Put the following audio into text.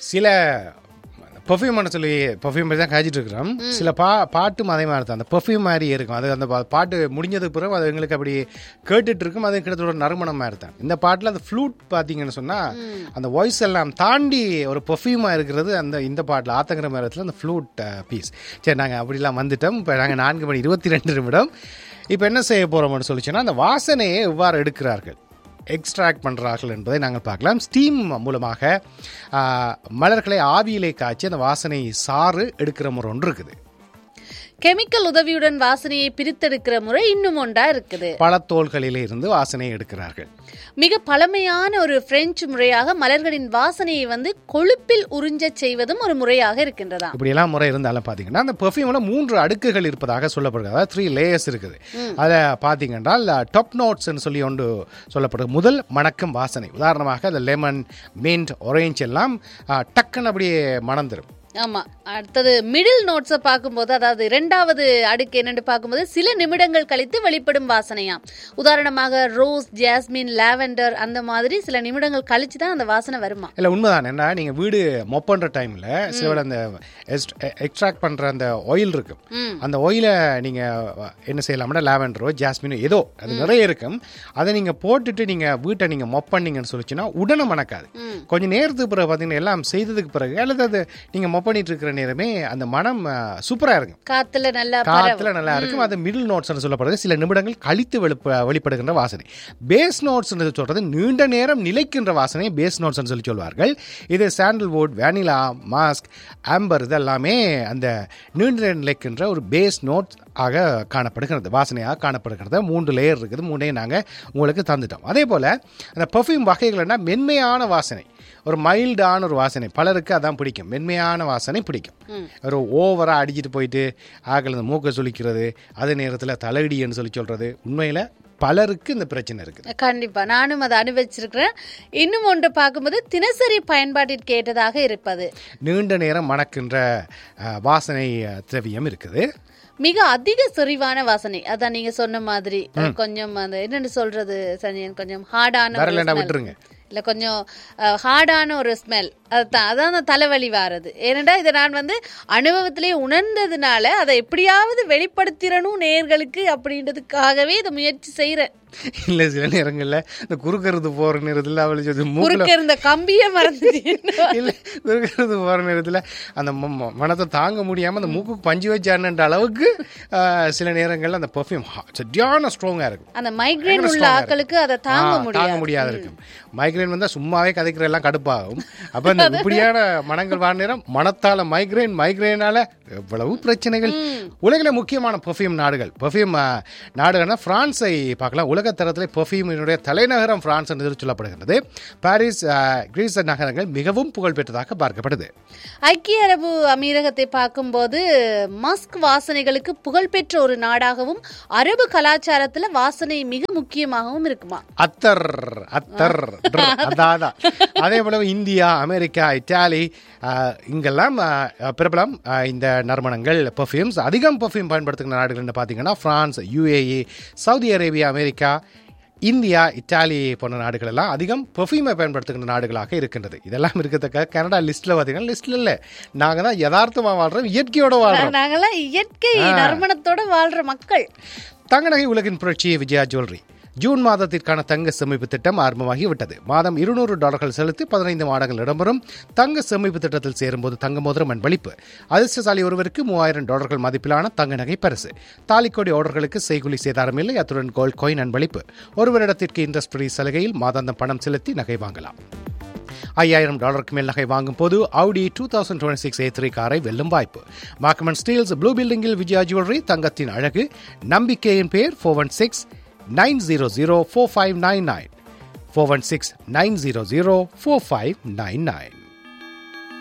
சில பெர்ஃப்யூம் சொல்லி பெர்ஃப்யூம் தான் காய்ச்சிட்டு இருக்கிறோம் சில பா பாட்டும் அதே மாதிரி தான் அந்த பெர்ஃப்யூம் மாதிரி இருக்கும் அது அந்த பா- பாட்டு முடிஞ்சதுக்கு பிறகு அது எங்களுக்கு அப்படி கேட்டுட்டு இருக்கும் அது கிட்டத்தட்ட ஒரு நறுமணம் மாதிரி தான் இந்த பாட்டில் அந்த ஃப்ளூட் பார்த்தீங்கன்னு சொன்னால் அந்த வாய்ஸ் எல்லாம் தாண்டி ஒரு பெர்ஃப்யூமாக இருக்கிறது அந்த இந்த பாட்டில் ஆத்தங்கிற நேரத்தில் அந்த ஃப்ளூட் பீஸ் சரி நாங்கள் அப்படிலாம் வந்துட்டோம் இப்போ நாங்கள் நான்கு மணி இருபத்தி ரெண்டு நிமிடம் இப்போ என்ன செய்ய போகிறோம்னு சொல்லிச்சுன்னா அந்த வாசனையை எவ்வாறு எடுக்கிறார்கள் எக்ஸ்ட்ராக்ட் பண்ணுறார்கள் என்பதை நாங்கள் பார்க்கலாம் ஸ்டீம் மூலமாக ஆ, மலர்களை ஆவியிலே காய்ச்சி அந்த வாசனை சாறு எடுக்கிற முறை ஒன்று இருக்குது கெமிக்கல் உதவியுடன் வாசனையை பிரித்தெடுக்கிற முறை இன்னும் ஒன்றா இருக்குது பழத்தோள்களிலே இருந்து வாசனையை எடுக்கிறார்கள் மிக பழமையான ஒரு பிரெஞ்சு முறையாக மலர்களின் வாசனையை வந்து கொழுப்பில் உறிஞ்சச் செய்வதும் ஒரு முறையாக இருக்கின்றதா இப்படியெல்லாம் முறை இருந்தாலும் பார்த்தீங்கன்னா அந்த பெர்ஃப்யூமில் மூன்று அடுக்குகள் இருப்பதாக சொல்லப்படுகிறது அதாவது த்ரீ லேயர்ஸ் இருக்குது அதை பார்த்தீங்கன்றால் டாப் நோட்ஸ்னு சொல்லி ஒன்று சொல்லப்படுது முதல் மணக்கும் வாசனை உதாரணமாக அந்த லெமன் மின்ட் ஒரேஞ்ச் எல்லாம் ஆ, டக்குன்னு அப்படியே மணந்துரும் ஆமா அடுத்தது மிடில் நோட்ஸை பார்க்கும்போது அதாவது இரண்டாவது அடுக்கு என்னன்னு பார்க்கும்போது சில நிமிடங்கள் கழித்து வெளிப்படும் வாசனையாம் உதாரணமாக ரோஸ் ஜாஸ்மின் லாவெண்டர் அந்த மாதிரி சில நிமிடங்கள் கழிச்சு தான் அந்த வாசனை வருமா இல்லை உண்மைதான் என்ன நீங்கள் வீடு மொப் பண்ணுற டைமில் சில வேளை அந்த எக்ஸ்ட்ராக்ட் பண்ணுற அந்த ஆயில் இருக்கும் அந்த ஆயிலை நீங்கள் என்ன செய்யலாம்னா லாவெண்டரோ ஜாஸ்மினோ ஏதோ அது நிறைய இருக்கும் அதை நீங்கள் போட்டுட்டு நீங்கள் வீட்டை நீங்கள் மொப் பண்ணீங்கன்னு சொல்லிச்சுன்னா உடனே மணக்காது கொஞ்சம் நேரத்துக்கு பிறகு பார்த்தீங்கன்னா எல்லாம் செய்ததுக்கு பிறகு அல்லது அது நீங்கள் மொப் பண்ணிட்டு இருக்கிற நேரமே அந்த மனம் சூப்பராக இருக்கும் காத்துல நல்லா காத்துல நல்லா இருக்கும் அது மிடில் நோட்ஸ்னு சொல்லப்படுறது சில நிமிடங்கள் கழித்து வெளிப்ப வெளிப்படுகின்ற வாசனை பேஸ் நோட்ஸ் சொல்றது நீண்ட நேரம் நிலைக்கின்ற வாசனை பேஸ் நோட்ஸ் சொல்லி சொல்வார்கள் இது சாண்டல்வுட் வேனிலா மாஸ்க் ஆம்பர் இதெல்லாமே அந்த நீண்ட நேரம் நிலைக்கின்ற ஒரு பேஸ் நோட் ஆக காணப்படுகிறது வாசனையாக காணப்படுகிறது மூன்று லேயர் இருக்குது மூணையும் நாங்கள் உங்களுக்கு தந்துட்டோம் அதே போல் அந்த பர்ஃப்யூம் வகைகள்னா மென்மையான வாசனை ஒரு மைல்டான ஒரு வாசனை பலருக்கு அதான் பிடிக்கும் மென்மையான வாசனை பிடிக்கும் ஒரு ஓவராக அடிச்சிட்டு போயிட்டு ஆக்கள் இந்த மூக்கை சுளிக்கிறது அதே நேரத்தில் தலையடின்னு சொல்லி சொல்கிறது உண்மையில் பலருக்கு இந்த பிரச்சனை இருக்குது கண்டிப்பா நானும் அதை அனுபவிச்சிருக்கிறேன் இன்னும் ஒன்று பார்க்கும்போது தினசரி பயன்பாட்டிற்கு ஏற்றதாக இருப்பது நீண்ட நேரம் மணக்கின்ற அஹ், வாசனை அஹ், திரவியம் இருக்குது மிக அதிக செறிவான வாசனை அதான் நீங்க சொன்ன மாதிரி கொஞ்சம் அந்த என்னன்னு சொல்றது சஞ்சயன் கொஞ்சம் ஹார்டான வரலன்னா விட்டுருங்க இல்ல கொஞ்சம் ஹார்டான ஒரு ஸ்மெல் அதுதான் அதான் அந்த தலைவலி வாரது ஏனென்றா இதை நான் வந்து அனுபவத்திலே உணர்ந்ததுனால அதை எப்படியாவது வெளிப்படுத்திடணும் நேர்களுக்கு அப்படின்றதுக்காகவே இதை முயற்சி செய்யறேன் இல்லை சில நேரங்களில் இந்த குறுக்கிறது போகிற நேரத்தில் அவளை சொல்லி மூக்கில் குறுக்க இருந்த கம்பியே மறந்துட்டேன் இல்லை குறுக்கிறது போகிற நேரத்தில் அந்த ம- ம- மனத்தை தாங்க முடியாமல் அந்த மூக்கு பஞ்சு வச்சாருன்ற அளவுக்கு அஹ், சில நேரங்களில் அந்த பர்ஃப்யூம் சரியான ஸ்ட்ராங்காக இருக்கும் அந்த மைக்ரேன் உள்ள ஆட்களுக்கு அதை தாங்க ஆ, முடியாது தாங்க முடியாது இருக்கும் மைக்ரைன் வந்தா சும்மாவே கதைக்கிற எல்லாம் கடுப்பாகும் அப்ப இந்த இப்படியான மனங்கள் வார நேரம் மனத்தால மைக்ரைன் மைக்ரைனால எவ்வளவு பிரச்சனைகள் உலகில முக்கியமான பெர்ஃப்யூம் நாடுகள் பெர்ஃப்யூம் நாடுகள்னா பிரான்ஸை பார்க்கலாம் உலக தரத்தில் பெர்ஃப்யூமினுடைய தலைநகரம் பிரான்ஸ் என்று சொல்லப்படுகிறது பாரிஸ் ஆ, கிரீஸ் நகரங்கள் மிகவும் புகழ்பெற்றதாக பார்க்கப்படுது ஐக்கிய அரபு அமீரகத்தை பார்க்கும்போது மஸ்க் வாசனைகளுக்கு புகழ்பெற்ற ஒரு நாடாகவும் அரபு கலாச்சாரத்துல வாசனை மிக முக்கியமாகவும் இருக்குமா அத்தர் அத்தர் ட்ர், அதான் அதான். அதே போல இந்தியா அமெரிக்கா இத்தாலி ஆஹ், இங்கெல்லாம் ஆஹ், பிரபலம் ஆஹ், இந்த நறுமணங்கள் பெர்ஃப்யூம்ஸ் அதிகம் பெர்ஃப்யூம் பயன்படுத்துகிற நாடுகள்னு பார்த்தீங்கன்னா France U A E Saudi Arabia America India Italy போன்ற நாடுகள் எல்லாம் அதிகம் பெர்ஃப்யூமை பயன்படுத்துகின்ற நாடுகளாக இருக்கின்றது இதெல்லாம் இருக்கத்தக்க கனடா லிஸ்ட்ல பார்த்தீங்கன்னா லிஸ்ட்ல இல்லை நாங்கள் தான் யதார்த்தமா வாழ்றோம் இயற்கையோட வாழ்றோம் நாங்கெல்லாம் இயற்கை நறுமணத்தோட வாழ்ற மக்கள் தங்கநகை உலகின் புரட்சி விஜயா ஜுவல்லரி ஜூன் மாதத்திற்கான தங்க சேமிப்பு திட்டம் ஆரம்பமாகி விட்டது மாதம் இருநூறு டாலர்கள் செலுத்தி பதினைந்து மாதங்கள் இடம்பெறும் தங்க சேமிப்பு திட்டத்தில் சேரும்போது தங்க மோதிரம் அன்பளிப்பு அதிர்ஷ்டசாலி ஒருவருக்கு மூவாயிரம் டாலர்கள் மதிப்பிலான தங்க நகை பரிசு தாலிக்கோடி ஆர்டர்களுக்கு செய்குலி சேதாரம் இல்லை அத்துடன் கோல்ட் காயின் அன்பளிப்பு ஒரு வருடத்திற்கு இன்ட்ரெஸ்ட் ஃப்ரீ சலுகையில் மாதாந்தம் பணம் செலுத்தி நகை வாங்கலாம் ஐயாயிரம் டாலருக்கு மேல் நகை வாங்கும் போது Audi two thousand twenty six A three காரை வெல்லும் வாய்ப்பு மார்க்கமன் ஸ்டீல்ஸ் ப்ளூ பில்டிங்கில் விஜயா ஜுவல்லரி தங்கத்தின் அழகு நம்பிக்கையின் பேர் four one six nine zero zero four five nine nine four one six nine zero zero four five nine nine